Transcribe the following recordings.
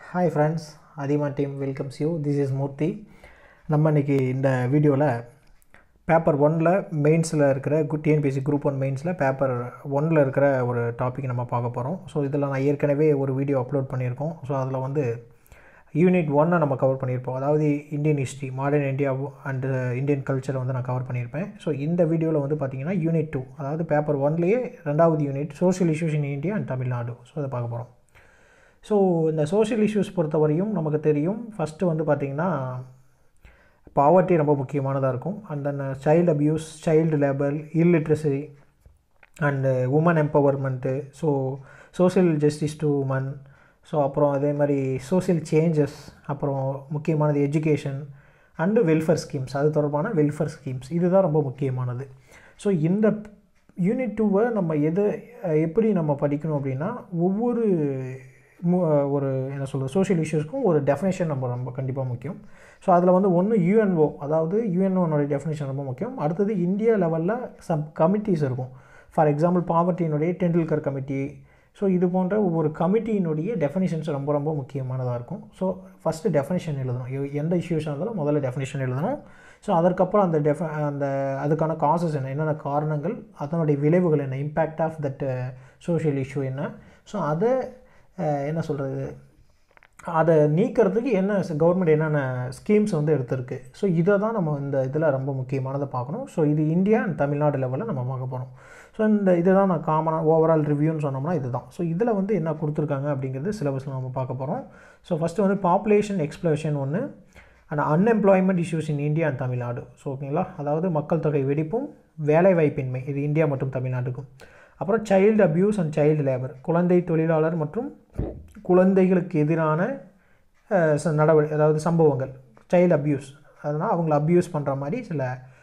hi friends அதிமா team welcomes you this is Murthy நம்ம இன்றைக்கி இந்த வீடியோவில் பேப்பர் ஒனில் மெயின்ஸில் இருக்கிற கு டிஎன்பிஎஸ்சி குரூப் ஒன் மெயின்ஸில் பேப்பர் ஒனில் இருக்கிற ஒரு டாபிக் நம்ம பார்க்க போகிறோம் ஸோ இதில் நான் ஏற்கனவே ஒரு வீடியோ அப்லோட் பண்ணியிருக்கோம் ஸோ அதில் வந்து யூனிட் ஒன்னை நம்ம கவர் பண்ணியிருப்போம் அதாவது Indian history modern India and Indian கல்ச்சரை வந்து நான் கவர் பண்ணியிருப்பேன் ஸோ இந்த வீடியோவில் வந்து பார்த்திங்கன்னா யூனிட் டூ அதாவது பேப்பர் ஒன்லேயே ரெண்டாவது unit social issues in India and Tamil Nadu so அதை பார்க்க போகிறோம் ஸோ இந்த சோஷியல் இஷ்யூஸ் பொறுத்தவரையும் நமக்கு தெரியும் ஃபஸ்ட்டு வந்து பார்த்திங்கன்னா பாவர்ட்டி ரொம்ப முக்கியமானதாக இருக்கும் and then child abuse child labour illiteracy and women empowerment so social justice to women so அப்புறம் அதே மாதிரி சோஷியல் சேஞ்சஸ் அப்புறம் முக்கியமானது எஜுகேஷன் அண்டு வெல்ஃபேர் ஸ்கீம்ஸ் அது தொடர்பான வெல்ஃபேர் ஸ்கீம்ஸ் இதுதான் ரொம்ப முக்கியமானது ஸோ இந்த யூனிட் டூவை நம்ம எது எப்படி நம்ம படிக்கணும் அப்படின்னா ஒவ்வொரு மு ஒரு என்ன சொல்கிறது சோஷியல் இஷ்யூஸ்க்கும் ஒரு டெஃபினேஷன் நம்ம ரொம்ப கண்டிப்பாக முக்கியம் ஸோ அதில் வந்து ஒன்று யூஎன்ஓ அதாவது யூஎன்ஓனுடைய டெஃபினேஷன் ரொம்ப முக்கியம் அடுத்தது இந்தியா லெவலில் சப் கமிட்டிஸ் இருக்கும் ஃபார் எக்ஸாம்பிள் பாவர்ட்டியினுடைய டெண்டுல்கர் கமிட்டி ஸோ இது போன்ற ஒவ்வொரு கமிட்டியினுடைய டெஃபினேஷன்ஸ் ரொம்ப ரொம்ப முக்கியமானதாக இருக்கும் ஸோ ஃபஸ்ட்டு டெஃபினேஷன் எழுதணும் எ- எந்த இஷ்யூஸாக இருந்தாலும் முதல்ல டெஃபினேஷன் எழுதணும் ஸோ அதற்கப்புறம் அந்த டெஃப அந்த அதுக்கான காசஸ் என்ன என்னென்ன காரணங்கள் அதனுடைய விளைவுகள் என்ன impact of that social issue என்ன ஸோ அதை அஹ், என்ன சொல்கிறது அதை நீக்கிறதுக்கு என்ன கவர்மெண்ட் என்னென்ன ஸ்கீம்ஸ் வந்து எடுத்திருக்கு ஸோ இதை தான் நம்ம இந்த இதில் ரொம்ப முக்கியமானதை பார்க்கணும் ஸோ இது இந்தியா அண்ட் தமிழ்நாடு லெவலில் நம்ம பார்க்க போகிறோம் ஸோ இந்த இதை தான் நான் காமனாக ஓவரால் ரிவ்யூன்னு சொன்னோம்னா இதுதான் ஸோ இதில் வந்து என்ன கொடுத்துருக்காங்க அப்படிங்கிறது சிலபஸில் நம்ம பார்க்க போகிறோம் ஸோ ஃபஸ்ட்டு வந்து பாப்புலேஷன் எக்ஸ்ப்ளோஷன் ஒன்று and unemployment issues in India and Tamil Nadu so ஓகேங்களா அதாவது மக்கள் தொகை வெடிப்பும் வேலைவாய்ப்பின்மை இது இந்தியா மற்றும் தமிழ்நாட்டுக்கும் அப்புறம் child abuse and child labour குழந்தை தொழிலாளர் மற்றும் குழந்தைகளுக்கு எதிரான அஹ், ச- நடவடி அதாவது சம்பவங்கள் சைல்டு அப்யூஸ் அதனால் அவங்கள அப்யூஸ் பண்ணுற மாதிரி சில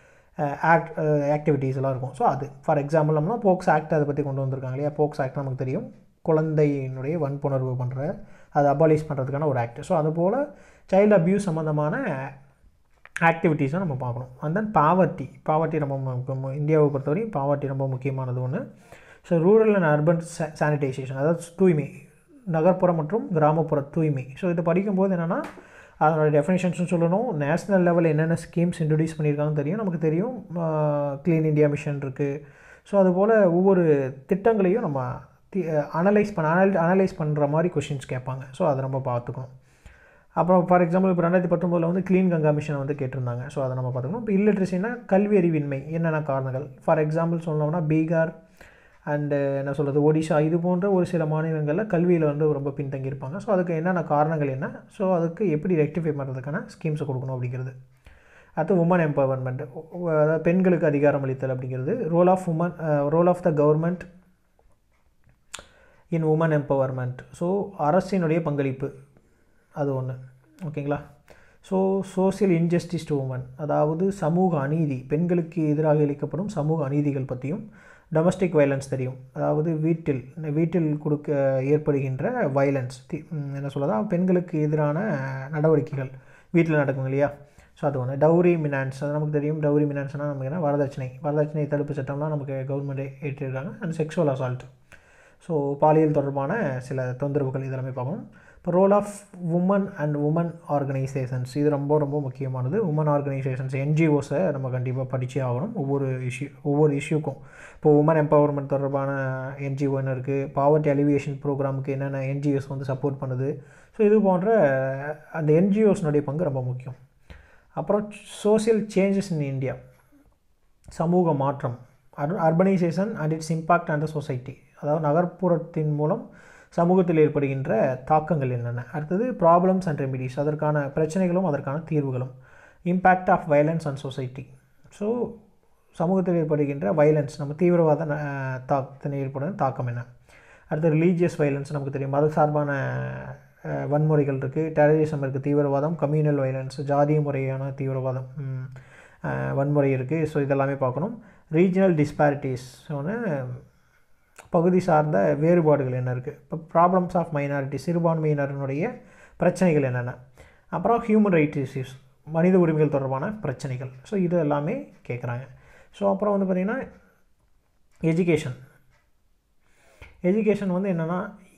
ஆக்ட் ஆக்டிவிட்டீஸ் எல்லாம் இருக்கும் ஸோ அது ஃபார் எக்ஸாம்பிள் நம்மனா போக்ஸ் ஆக்ட் அதை பற்றி கொண்டு வந்திருக்காங்க இல்லையா போக்ஸ் ஆக்ட் நமக்கு தெரியும் குழந்தையினுடைய வன்புணர்வு பண்ணுற அதை அபாலிஷ் பண்ணுறதுக்கான ஒரு ஆக்ட் ஸோ அதுபோல் சைல்டு அப்யூஸ் சம்மந்தமான ஆக்டிவிட்டீஸை நம்ம பார்க்கணும் அண்ட் தென் பாவர்ட்டி பாவர்ட்டி ரொம்ப மு- மு- இந்தியாவை பொறுத்தவரையும் பாவர்ட்டி ரொம்ப முக்கியமானது ஒன்று so rural and urban sanitation அதாவது தூய்மை நகர்ப்புற மற்றும் கிராமப்புற தூய்மை ஸோ இதை படிக்கும்போது என்னென்னா அதனோட டெஃபினேஷன்ஸும் சொல்லணும் நேஷ்னல் லெவலில் என்னென்ன ஸ்கீம்ஸ் இன்ட்ரடியூஸ் பண்ணியிருக்காங்கன்னு தெரியும் நமக்கு தெரியும் க்ளீன் இந்தியா மிஷன் இருக்குது ஸோ அதுபோல் ஒவ்வொரு திட்டங்களையும் நம்ம அனலைஸ் பண்ண அனல் அனலைஸ் பண்ணுற மாதிரி கொஷின்ஸ் கேட்பாங்க ஸோ அதை நம்ம பார்த்துக்கணும் அப்புறம் ஃபார் எக்ஸாம்பிள் இப்போ ரெண்டாயிரத்தி பத்தொம்போதில் வந்து க்ளீன் கங்கா மிஷன் வந்து கேட்டிருந்தாங்க ஸோ அதை நம்ம பார்த்துக்கணும் இப்போ இல்லிட்ரஸினா கல்வி அறிவின்மை என்னென்ன காரணங்கள் ஃபார் எக்ஸாம்பிள் சொன்னோம்னா பீகார் அண்டு என்ன சொல்கிறது ஒடிஷா இது போன்ற ஒரு சில மாநிலங்களில் கல்வியில் வந்து ரொம்ப பின்தங்கியிருப்பாங்க ஸோ அதுக்கு என்னென்ன காரணங்கள் என்ன ஸோ அதுக்கு எப்படி ரெக்டிஃபை பண்ணுறதுக்கான ஸ்கீம்ஸை கொடுக்கணும் அப்படிங்கிறது அடுத்து உமன் எம்பவர்மெண்ட் அதாவது பெண்களுக்கு அதிகாரம் அளித்தல் அப்படிங்கிறது role of women role of the government in women empowerment so அரசினுடைய பங்களிப்பு அது ஒன்று ஓகேங்களா so social injustice to women அதாவது சமூக அநீதி பெண்களுக்கு எதிராக இழைக்கப்படும் சமூக அநீதிகள் பற்றியும் டொமஸ்டிக் வயலன்ஸ் தெரியும் அதாவது வீட்டில் வீட்டில் கொடுக்க ஏற்படுகின்ற வயலன்ஸ் என்ன சொல்லதா பெண்களுக்கு எதிரான நடவடிக்கைகள் வீட்டில் நடக்கும் இல்லையா ஸோ அது ஒன்று டவுரி மினான்ஸ் அது நமக்கு தெரியும் டவுரி மினான்ஸ்னால் நமக்கு என்ன வரதட்சணை வரதட்சணை தடுப்பு சட்டம்லாம் நமக்கு கவர்மெண்ட் ஏற்றிருக்காங்க அண்ட் செக்ஷுவல் அசால்ட் ஸோ பாலியல் தொடர்பான சில தொந்தரவுகள் இதெல்லாமே பார்க்கணும் இப்போ role of women and women organisations இது ரொம்ப ரொம்ப முக்கியமானது உமன் ஆர்கனைசேஷன்ஸ் என்ஜிஓஸை நம்ம கண்டிப்பாக படிச்சே ஆகணும் ஒவ்வொரு இஷ்யூ ஒவ்வொரு இஷ்யூக்கும் இப்போ உமன் எம்பவர்மெண்ட் தொடர்பான என்ஜிஓ என்ன இருக்குது பாவர்ட்டி அலிவியேஷன் ப்ரோக்ராமுக்கு என்னென்ன என்ஜிஓஸ் வந்து சப்போர்ட் பண்ணுது ஸோ இது போன்ற அந்த என்ஜிஓஸ்னுடைய பங்கு ரொம்ப முக்கியம் அப்புறம் சோஷியல் சேஞ்சஸ் இன் இந்தியா சமூக மாற்றம் ur urbanisation and its impact on the society அதாவது நகர்ப்புறத்தின் மூலம் சமூகத்தில் ஏற்படுகின்ற தாக்கங்கள் என்னென்ன அடுத்தது ப்ராப்ளம்ஸ் அண்ட் ரெமிடிஸ் அதற்கான பிரச்சனைகளும் அதற்கான தீர்வுகளும் impact of violence and society so சமூகத்தில் ஏற்படுகின்ற வயலன்ஸ் நம்ம தீவிரவாத அஹ், தாக்கத்தில் ஏற்படும் தாக்கம் என்ன அடுத்து ரிலீஜியஸ் வயலன்ஸ் நமக்கு தெரியும் மத சார்பான அஹ், வன்முறைகள் இருக்குது டெரரிசம் இருக்குது தீவிரவாதம் கம்யூனல் வயலன்ஸ் ஜாதிய முறையான தீவிரவாதம் ம், அஹ், வன்முறை இருக்குது ஸோ இதெல்லாமே பார்க்கணும் ரீஜனல் டிஸ்பாரிட்டிஸ் ஒன்று பகுதி சார்ந்த வேறுபாடுகள் என்ன இருக்குது இப்போ ப்ராப்ளம்ஸ் ஆஃப் மைனாரிட்டி சிறுபான்மையினருடைய பிரச்சனைகள் என்னென்ன அப்புறம் ஹியூமன் ரைட்ஸ் இஷ்யூஸ் மனித உரிமைகள் தொடர்பான பிரச்சனைகள் ஸோ இது எல்லாமே கேட்குறாங்க ஸோ அப்புறம் வந்து பார்த்திங்கன்னா எஜுகேஷன் எஜுகேஷன் வந்து என்னென்னா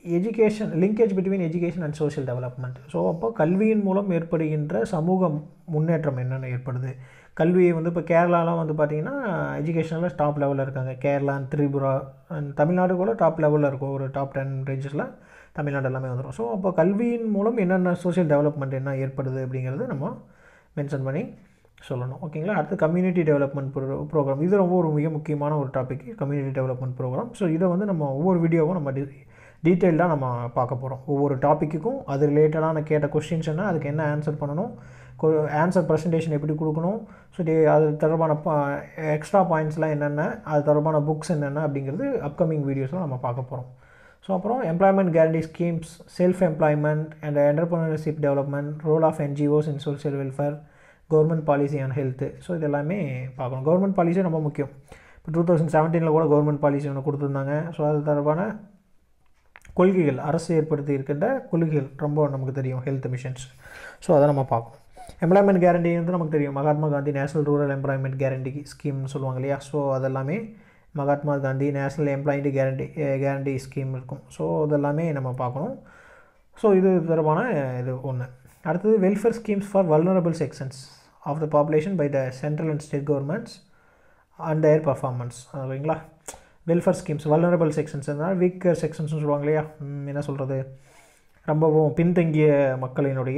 education linkage between education and social development so அப்போ கல்வியின் மூலம் ஏற்படுகின்ற சமூக முன்னேற்றம் என்னென்ன ஏற்படுது கல்வியை வந்து இப்போ கேரளாலாம் வந்து பார்த்திங்கன்னா எஜுகேஷனில் டாப் லெவலில் இருக்காங்க கேரளா and திரிபுரா அண்ட் தமிழ்நாடு கூட டாப் லெவலில் இருக்கும் ஒரு டாப் டென் ரேஞ்சஸில் தமிழ்நாடு எல்லாமே வந்துடும் ஸோ அப்போ கல்வியின் மூலம் என்னென்ன சோஷியல் டெவலப்மெண்ட் என்ன ஏற்படுது அப்படிங்கிறது நம்ம மென்ஷன் பண்ணி சொல்லணும் ஓகேங்களா அடுத்து கம்யூனிட்டி டெவலப்மெண்ட் ப்ரோ ப்ரோக்ராம் இது ரொம்ப ஒரு மிக முக்கியமான ஒரு topic community development programme so இதை வந்து நம்ம ஒவ்வொரு வீடியோவும் நம்ம டி டீட்டெயில்டாக நம்ம பார்க்க போகிறோம் ஒவ்வொரு டாப்பிக்குக்கும் அது ரிலேட்டடான கேட்ட கொஸ்டின்ஸ் என்ன அதுக்கு என்ன ஆன்சர் பண்ணணும் ஆன்சர் ப்ரெசன்டேஷன் எப்படி கொடுக்கணும் ஸோ அது தொடர்பான எக்ஸ்ட்ரா பாயிண்ட்ஸ்லாம் என்னென்ன அது தொடர்பான புக்ஸ் என்னென்ன அப்படிங்கிறது அப்கமிங் வீடியோஸில் நம்ம பார்க்க போகிறோம் ஸோ அப்புறம் employment guarantee schemes self employment and entrepreneurship development role of NGOs in social welfare government policy and health so இது எல்லாமே பார்க்கணும் கவர்மெண்ட் பாலிசி ரொம்ப முக்கியம் இப்போ டூ தௌசண்ட் செவன்டீனில் கூட கவர்மெண்ட் பாலிசி ஒன்று கொடுத்துருந்தாங்க ஸோ அது தொடர்பான கொள்கைகள் அரசு ஏற்படுத்தி இருக்கின்ற கொள்கைகள் ரொம்ப நமக்கு தெரியும் ஹெல்த் மிஷன்ஸ் ஸோ அதை நம்ம பார்க்கணும் எம்ப்ளாய்மெண்ட் கேரண்டி வந்து நமக்கு தெரியும் Mahatma Gandhi national rural employment guarantee ஸ்கீம்னு சொல்லுவாங்க இல்லையா ஸோ அதெல்லாமே Mahatma Gandhi national employment guarantee guarantee scheme இருக்கும் ஸோ அதெல்லாமே நம்ம பார்க்கணும் ஸோ இது தொடர்பான இது ஒன்று அடுத்தது welfare schemes for vulnerable sections of the population by the central and state governments and their performance ஓகேங்களா வெல்ஃபேர் ஸ்கீம்ஸ் வல்னரபிள் செக்ஷன்ஸ் இருந்தால் வீக்கர் செக்ஷன்ஸ்னு சொல்லுவாங்க இல்லையா ம், என்ன சொல்கிறது ரொம்பவும் பின்தங்கிய மக்களினுடைய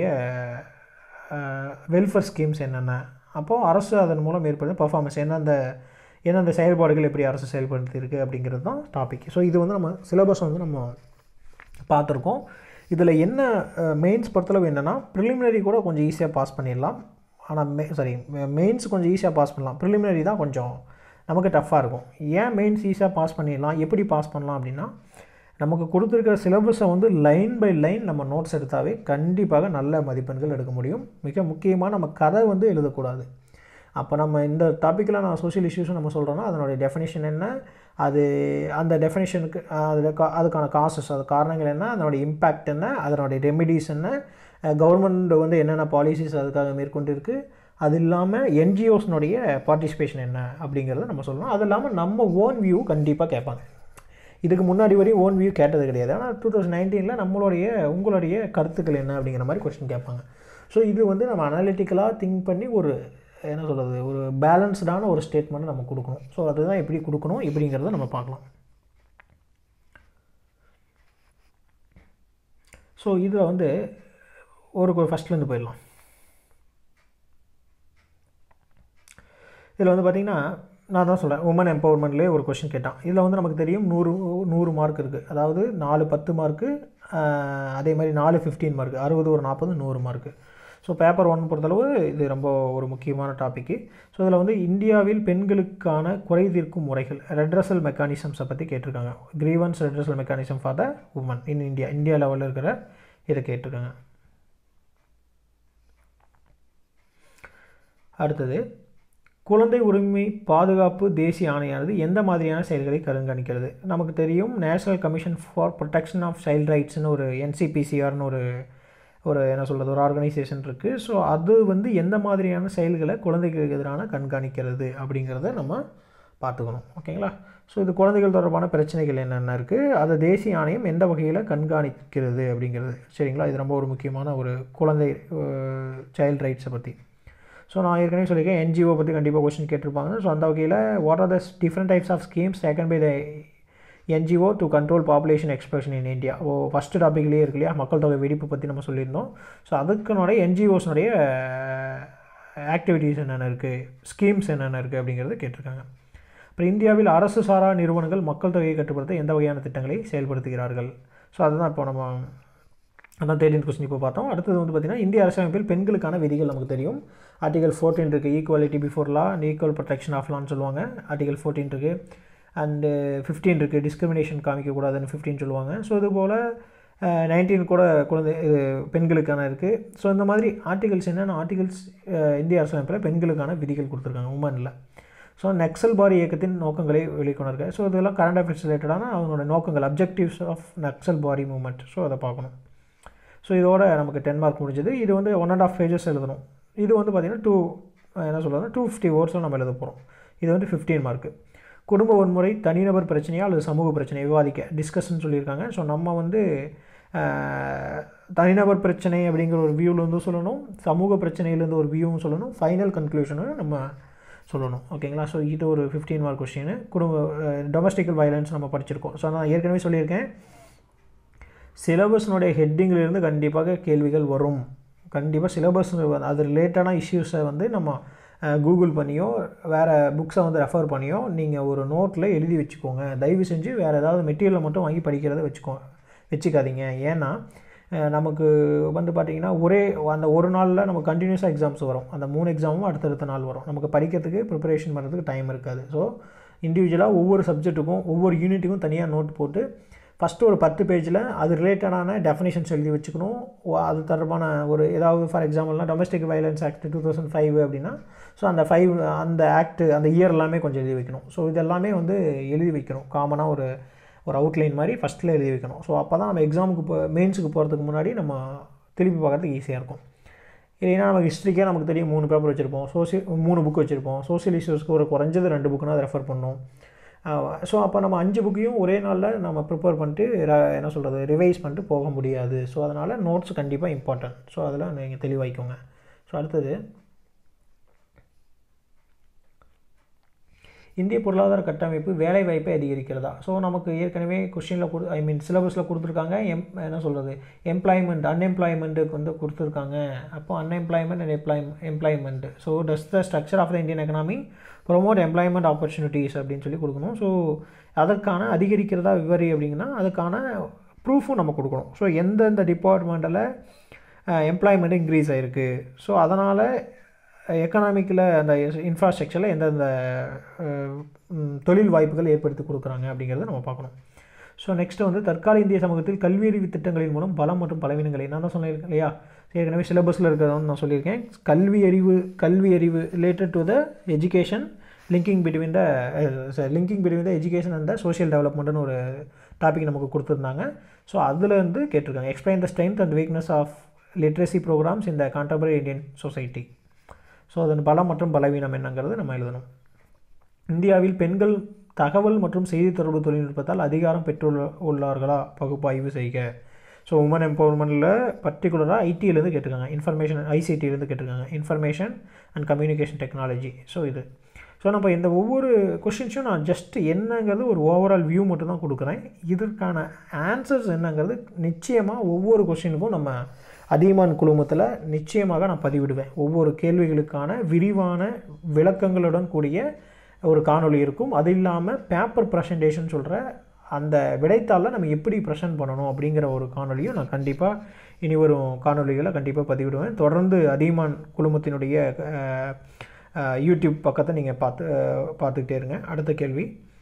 வெல்ஃபேர் ஸ்கீம்ஸ் என்னென்ன அப்போது அரசு அதன் மூலம் ஏற்படுது பர்ஃபார்மன்ஸ் எந்தெந்த எந்தெந்த செயல்பாடுகள் எப்படி அரசு செயல்படுத்தியிருக்கு அப்படிங்கிறது தான் டாபிக் ஸோ இது வந்து நம்ம சிலபஸ் வந்து நம்ம பார்த்துருக்கோம் இதில் என்ன மெயின்ஸ் பொறுத்தளவு என்னென்னா ப்ரிலிமினரி கூட கொஞ்சம் ஈஸியாக பாஸ் பண்ணிடலாம் ஆனால் மெ சாரி மெயின்ஸ் கொஞ்சம் ஈஸியாக பாஸ் பண்ணலாம் ப்ரிலிமினரி தான் கொஞ்சம் நமக்கு டஃப்பாக இருக்கும் ஏன் மெயின்ஸ் ஈஸியாக பாஸ் பண்ணிடலாம் எப்படி பாஸ் பண்ணலாம் அப்படின்னா நமக்கு கொடுத்துருக்கிற சிலபஸை வந்து லைன் பை லைன் நம்ம நோட்ஸ் எடுத்தாவே கண்டிப்பாக நல்ல மதிப்பெண்கள் எடுக்க முடியும் மிக முக்கியமாக நம்ம கதை வந்து எழுதக்கூடாது அப்போ நம்ம இந்த டாப்பிக்கில் நான் சோஷியல் இஷ்யூஸ் நம்ம சொல்கிறோன்னா அதனுடைய டெஃபினேஷன் என்ன அது அந்த டெஃபினேஷனுக்கு அதில் கா அதுக்கான காசஸ் அது காரணங்கள் என்ன அதனுடைய இம்பேக்ட் என்ன அதனுடைய ரெமிடிஸ் என்ன கவர்மெண்ட் வந்து என்னென்ன பாலிசிஸ் அதுக்காக மேற்கொண்டு இருக்குது அது இல்லாமல் என்ஜிஓஸ்னுடைய பார்ட்டிசிபேஷன் என்ன அப்படிங்கிறத நம்ம சொல்லணும் அது இல்லாமல் நம்ம ஓன் வியூ கண்டிப்பாக கேட்பாங்க இதுக்கு முன்னாடி வரையும் ஓன் வியூ கேட்டது கிடையாது ஆனால் டூ தௌசண்ட் நைன்டீனில் நம்மளுடைய உங்களுடைய கருத்துக்கள் என்ன அப்படிங்கிற மாதிரி கொஸ்டின் கேட்பாங்க ஸோ இது வந்து நம்ம அனாலிட்டிக்கலாக திங்க் பண்ணி ஒரு என்ன சொல்கிறது ஒரு பேலன்ஸ்டான ஒரு ஸ்டேட்மெண்ட் நம்ம கொடுக்கணும் ஸோ அதுதான் எப்படி கொடுக்கணும் எப்படிங்கிறத நம்ம பார்க்கலாம் ஸோ இதில் வந்து ஒரு ஃபஸ்ட்லேருந்து போயிடலாம் இதில் வந்து பார்த்திங்கன்னா நான் தான் சொல்கிறேன் உமன் எம்பவர்மெண்ட்லேயே ஒரு கொஷின் கேட்டான் இதில் வந்து நமக்கு தெரியும் நூறு நூறு மார்க் இருக்குது அதாவது நாலு பத்து மார்க்கு அதே மாதிரி நாலு ஃபிஃப்டீன் மார்க் அறுபது ஒரு நாற்பது நூறு மார்க்கு ஸோ பேப்பர் ஒன் பொறுத்தளவு இது ரொம்ப ஒரு முக்கியமான டாப்பிக்கு ஸோ இதில் வந்து இந்தியாவில் பெண்களுக்கான குறை தீர்க்கும் முறைகள் ரெட்ரஸல் மெக்கானிசம்ஸை பற்றி கேட்டிருக்காங்க grievance redressal mechanism for the women in India India லெவலில் இருக்கிற இதை கேட்டிருக்காங்க அடுத்தது குழந்தை உரிமை பாதுகாப்பு தேசிய ஆணையானது எந்த மாதிரியான செயல்களை கண்காணிக்கிறது நமக்கு தெரியும் national commission for protection of child ரைட்ஸ்னு ஒரு என்சிபிசிஆர்னு ஒரு ஒரு என்ன சொல்கிறது ஒரு ஆர்கனைசேஷன் இருக்குது ஸோ அது வந்து எந்த மாதிரியான செயல்களை குழந்தைகளுக்கு எதிரான கண்காணிக்கிறது அப்படிங்கிறத நம்ம பார்த்துக்கணும் ஓகேங்களா ஸோ இது குழந்தைகள் தொடர்பான பிரச்சனைகள் என்னென்ன இருக்குது அதை தேசிய ஆணையம் எந்த வகையில் கண்காணிக்கிறது அப்படிங்கிறது சரிங்களா இது ரொம்ப ஒரு முக்கியமான ஒரு குழந்தை சைல்ட் ரைட்ஸை பற்றி ஸோ நான் ஏற்கனவே சொல்லியிருக்கேன் என்ஜிஓ பற்றி கண்டிப்பாக கொஸ்டின் கேட்டிருப்பாங்க ஸோ அந்த வகையில் what are the different types of schemes taken by the NGO to control population expression in India oh first டாப்பிக்லேயே இருக்கு இல்லையா மக்கள் தொகை வெடிப்பு பற்றி நம்ம சொல்லியிருந்தோம் ஸோ அதுக்குனுடைய என்ஜிஓஸ்னுடைய ஆக்டிவிட்டீஸ் என்னென்ன இருக்குது ஸ்கீம்ஸ் என்னென்ன இருக்குது அப்படிங்கிறது கேட்டிருக்காங்க அப்புறம் இந்தியாவில் அரசு சாரா நிறுவனங்கள் மக்கள் தொகையை கட்டுப்படுத்த எந்த வகையான திட்டங்களை செயல்படுத்துகிறார்கள் ஸோ அதுதான் இப்போ நம்ம அதான் தேர்ட்டின் கொஸ்டின் இப்போ பார்த்தோம் அடுத்தது வந்து பார்த்திங்கன்னா இந்திய அரசியலமைப்பில் பெண்களுக்கான விதிகள் நமக்கு தெரியும் ஆர்டிகல் ஃபோர்டீன் இருக்குது equality before law and equal protection of லான்னு சொல்லுவாங்க ஆர்டிகல் ஃபோர்டீன் இருக்குது அண்டு ஃபிஃப்டீன் இருக்குது டிஸ்கிரிமினேஷன் காமிக்கக்கூடாதுன்னு ஃபிஃப்டீன் சொல்லுவாங்க ஸோ இது போல் நைன்டீன் கூட குழந்தை இது பெண்களுக்கான இருக்குது ஸோ இந்த மாதிரி ஆர்டிகல்ஸ் என்னென்ன ஆர்டிகல்ஸ் இந்திய அரசியலமைப்பில் பெண்களுக்கான விதிகள் கொடுத்துருக்காங்க உமனில் ஸோ நக்சல் பாரி இயக்கத்தின் நோக்கங்களை வெளிக்கொண்டிருக்க ஸோ இதெல்லாம் கரண்ட் அஃபேர்ஸ் ரிலேட்டடான அவங்களோட நோக்கங்கள் objectives of Naxalbari movement so அதை பார்க்கணும் ஸோ இதோட நமக்கு டென் மார்க் முடிஞ்சது இது வந்து ஒன் அண்ட் ஆஃப் பேஜஸ் எழுதணும் இது வந்து பார்த்திங்கன்னா டூ என்ன சொல்கிறதுனா டூ ஃபிஃப்டி வேர்ட்ஸில் நம்ம எழுத போகிறோம் இது வந்து ஃபிஃப்டீன் மார்க்கு குடும்ப வன்முறை தனிநபர் பிரச்சனையா அல்லது சமூக பிரச்சனை விவாதிக்க டிஸ்கஷன் சொல்லியிருக்காங்க ஸோ நம்ம வந்து ஆஹ், தனிநபர் பிரச்சனை அப்படிங்கிற ஒரு வியூலேருந்து சொல்லணும் சமூக பிரச்சனையிலேருந்து ஒரு வியூவும் சொல்லணும் ஃபைனல் கன்க்ளூஷனும் நம்ம சொல்லணும் ஓகேங்களா ஸோ இது ஒரு ஃபிஃப்டீன் மார்க் கொஸ்டின் குடும்ப டொமஸ்டிக்கல் வயலன்ஸ் நம்ம படிச்சிருக்கோம் ஸோ நான் ஏற்கனவே சொல்லியிருக்கேன் சிலபஸ்னுடைய ஹெட்டிங்கிலிருந்து கண்டிப்பாக கேள்விகள் வரும் கண்டிப்பாக சிலபஸ் அது ரிலேட்டடான இஷ்யூஸை வந்து நம்ம கூகுள் பண்ணியோ வேறு புக்ஸை வந்து ரெஃபர் பண்ணியோ நீங்கள் ஒரு நோட்டில் எழுதி வச்சுக்கோங்க தயவு செஞ்சு வேறு ஏதாவது மெட்டீரியலை மட்டும் வாங்கி படிக்கிறத வச்சுக்கோ வச்சுக்காதீங்க ஏன்னா அஹ், நமக்கு வந்து பார்த்திங்கன்னா ஒரே அந்த ஒரு நாளில் நமக்கு கண்டினியூஸாக எக்ஸாம்ஸ் வரும் அந்த மூணு எக்ஸாமும் அடுத்தடுத்த நாள் வரும் நமக்கு படிக்கிறதுக்கு ப்ரிப்பரேஷன் பண்ணுறதுக்கு டைம் இருக்காது ஸோ இண்டிவிஜுவலாக ஒவ்வொரு சப்ஜெக்ட்டுக்கும் ஒவ்வொரு யூனிட்டுக்கும் தனியாக நோட் போட்டு ஃபஸ்ட்டு ஒரு பத்து பேஜில் அது ரிலேட்டடான டெஃபினேஷன்ஸ் எழுதி வச்சுக்கணும் ஓ- அது தொடர்பான ஒரு ஏதாவது ஃபார் எக்ஸாம்பிள்னா domestic violence act two thousand five அப்படின்னா ஸோ அந்த ஃபைவ் அந்த ஆக்ட் அந்த இயர் எல்லாமே கொஞ்சம் எழுதி வைக்கணும் ஸோ இதெல்லாமே வந்து எழுதி வைக்கணும் காமனாக ஒரு ஒரு அவுட்லைன் மாதிரி ஃபஸ்ட்டில் எழுதி வைக்கணும் ஸோ அப்போ தான் நம்ம எக்ஸாமுக்கு போ மெயின்ஸுக்கு போகிறதுக்கு முன்னாடி நம்ம திருப்பி பார்க்கறதுக்கு ஈஸியாக இருக்கும் இல்லைன்னா நமக்கு ஹிஸ்ட்ரிக்கே நமக்கு தெரியும் மூணு பேப்பர் வச்சுருப்போம் சோசியல் மூணு புக் வச்சுருப்போம் சோசியல் இஷ்யூஸ்க்கு ஒரு குறைஞ்சது ரெண்டு புக்குனா அதை ரெஃபர் பண்ணணும் ஸோ அப்போ நம்ம அஞ்சு புக்கையும் ஒரே நாளில் நம்ம ப்ரிப்பேர் பண்ணிட்டு ர- என்ன சொல்கிறது ரிவைஸ் பண்ணிட்டு போக முடியாது ஸோ அதனால் நோட்ஸ் கண்டிப்பாக இம்பார்ட்டன்ட் ஸோ அதில் நீங்கள் தெளிவாய்க்கோங்க ஸோ அடுத்தது இந்திய பொருளாதார கட்டமைப்பு வேலை வாய்ப்பை அதிகரிக்கிறதா ஸோ நமக்கு ஏற்கனவே கொஷினில் கொடு ஐ மீன் சிலபஸில் கொடுத்துருக்காங்க எம் என்ன சொல்கிறது எம்ப்ளாய்மெண்ட் அன்எம்ப்ளாய்மெண்ட்டுக்கு வந்து கொடுத்துருக்காங்க அப்போ unemployment and employ employment so does the structure of the Indian economy promote employment opportunities அப்படின்னு சொல்லி கொடுக்கணும் ஸோ அதற்கான அதிகரிக்கிறதா விவரி அப்படிங்கன்னா அதுக்கான ப்ரூஃபும் நம்ம கொடுக்கணும் ஸோ எந்தெந்த டிபார்ட்மெண்ட்டில் எம்ப்ளாய்மெண்ட் இன்க்ரீஸ் ஆகிருக்கு ஸோ அதனால் எக்கனாமிக்கில் அந்த இன்ஃப்ராஸ்ட்ரக்சரில் எந்தெந்த அஹ், ம், தொழில் வாய்ப்புகள் ஏற்படுத்தி கொடுக்குறாங்க அப்படிங்கிறத நம்ம பார்க்கணும் ஸோ நெக்ஸ்ட் வந்து தற்கால இந்திய சமூகத்தில் கல்வி அறிவு திட்டங்களின் மூலம் பலம் மற்றும் பலவீனங்களை நான் தான் சொல்லியிருக்கேன் இல்லையா ஏற்கனவே சிலபஸில் இருக்கிறதுன்னு நான் சொல்லியிருக்கேன் கல்வி அறிவு கல்வி அறிவு related to the education linking between the linking between the education and the social டெவலப்மெண்ட்னு ஒரு டாபிக் நமக்கு கொடுத்துருந்தாங்க ஸோ அதில் வந்து கேட்டிருக்காங்க explain the strength and weakness of literacy programmes இந்த கான்டெம்பரரி இந்தியன் சொசைட்டி ஸோ அதன் பலம் மற்றும் பலவீனம் என்னங்கிறது நம்ம எழுதணும் இந்தியாவில் பெண்கள் தகவல் மற்றும் செய்தி தொடர்பு தொழில்நுட்பத்தால் அதிகாரம் பெற்றுள்ள உள்ளார்களா பகுப்பாய்வு செய்க ஸோ உமன் எம்பவர்மெண்ட்டில் பர்டிகுலராக ஐடியிலேருந்து கேட்டிருக்காங்க இன்ஃபர்மேஷன் ஐசிடியிலேருந்து கேட்டிருக்காங்க information and communication technology so இது ஸோ நம்ம இந்த ஒவ்வொரு கொஷின்ஸும் நான் ஜஸ்ட் என்னங்கிறது ஒரு ஓவரால் வியூ மட்டும் தான் கொடுக்குறேன் இதற்கான ஆன்சர்ஸ் என்னங்கிறது நிச்சயமாக ஒவ்வொரு கொஷினுக்கும் நம்ம அதிகமான குழுமத்தில் நிச்சயமாக நான் பதிவிடுவேன் ஒவ்வொரு கேள்விகளுக்கான விரிவான விளக்கங்களுடன் கூடிய ஒரு காணொளி இருக்கும் அது இல்லாமல் பேப்பர் ப்ரெசன்டேஷன் சொல்கிற அந்த விடைத்தாளில் நம்ம எப்படி ப்ரெசென்ட் பண்ணணும் அப்படிங்கிற ஒரு காணொளியும் நான் கண்டிப்பாக இனி வரும் காணொளிகளை கண்டிப்பாக பதிவிடுவேன் தொடர்ந்து அதிகமான் குழுமத்தினுடைய அஹ், அஹ், யூடியூப் பக்கத்தை நீங்கள் பார்த்து அஹ், பார்த்துக்கிட்டே இருங்க அடுத்த கேள்வி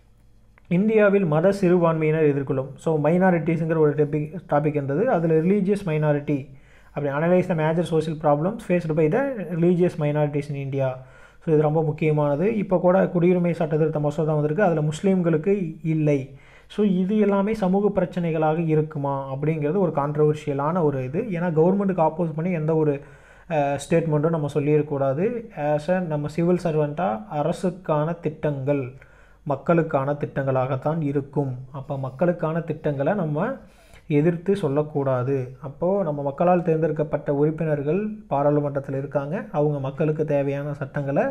இந்தியாவில் மத சிறுபான்மையினர் எதிர்கொள்ளும் ஸோ மைனாரிட்டிஸுங்கிற ஒரு டாபிக் டாபிக் இருந்தது அதில் ரிலீஜியஸ் மைனாரிட்டி அப்படி analyse the major social problems faced by the religious minorities in India so இது ரொம்ப முக்கியமானது இப்போ கூட குடியுரிமை சட்டத்திருத்த மசோதா வந்திருக்கு அதில் முஸ்லீம்களுக்கு இல்லை ஸோ இது எல்லாமே சமூக பிரச்சனைகளாக இருக்குமா அப்படிங்கிறது ஒரு கான்ட்ரவர்ஷியலான ஒரு இது ஏன்னா கவர்மெண்ட்டுக்கு ஆப்போஸ் பண்ணி எந்த ஒரு ஸ்டேட்மெண்ட்டும் நம்ம சொல்லிடக்கூடாது ஆஸ் அ நம்ம சிவில் சர்வெண்ட்டாக அரசுக்கான திட்டங்கள் மக்களுக்கான திட்டங்களாகத்தான் இருக்கும் அப்போ மக்களுக்கான திட்டங்களை நம்ம எதிர்த்து சொல்லக்கூடாது அப்போது நம்ம மக்களால் தேர்ந்தெடுக்கப்பட்ட உறுப்பினர்கள் பாராளுமன்றத்தில் இருக்காங்க அவங்க மக்களுக்கு தேவையான சட்டங்களை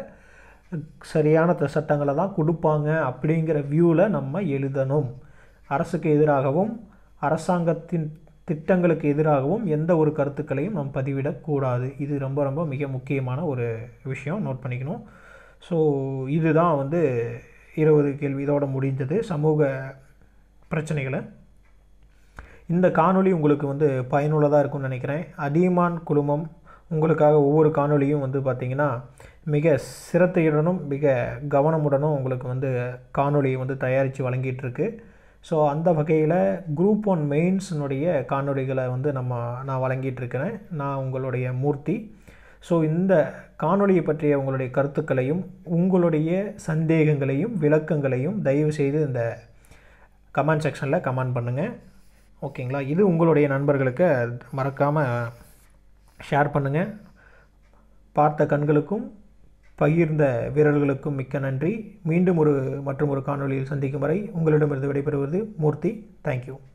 சரியான த- சட்டங்களை தான் கொடுப்பாங்க அப்படிங்கிற வியூவில் நம்ம எழுதணும் அரசுக்கு எதிராகவும் அரசாங்கத்தின் திட்டங்களுக்கு எதிராகவும் எந்த ஒரு கருத்துக்களையும் நாம் பதிவிடக்கூடாது இது ரொம்ப ரொம்ப மிக முக்கியமான ஒரு விஷயம் நோட் பண்ணிக்கணும் ஸோ இதுதான் வந்து இருபது கேள்வி இதோட முடிஞ்சது சமூக பிரச்சனைகளை இந்த காணொளி உங்களுக்கு வந்து பயனுள்ளதாக இருக்கும்னு நினைக்கிறேன் அதியமான் குழுமம் உங்களுக்காக ஒவ்வொரு காணொளியும் வந்து பார்த்திங்கன்னா மிக சிரத்தையுடனும் மிக கவனமுடனும் உங்களுக்கு வந்து காணொளியை வந்து தயாரித்து வழங்கிட்டு இருக்கு ஸோ அந்த வகையில் குரூப் ஒன் மெயின்ஸினுடைய காணொளிகளை வந்து நம்ம நான் வழங்கிட்டு இருக்கிறேன் நான் உங்களுடைய மூர்த்தி ஸோ இந்த காணொளியை பற்றிய உங்களுடைய கருத்துக்களையும் உங்களுடைய சந்தேகங்களையும் விளக்கங்களையும் தயவு செய்து இந்த கமெண்ட் செக்ஷனில் கமெண்ட் பண்ணுங்கள் ஓகேங்களா இது உங்களுடைய நண்பர்களுக்கு மறக்காமல் ஷேர் பண்ணுங்கள் பார்த்த கண்களுக்கும் பகிர்ந்த வீரர்களுக்கும் மிக்க நன்றி மீண்டும் ஒரு மற்றும் ஒரு காணொளியில் சந்திக்கும் வரை உங்களிடமிருந்து விடைபெறுவது மூர்த்தி தேங்க்யூ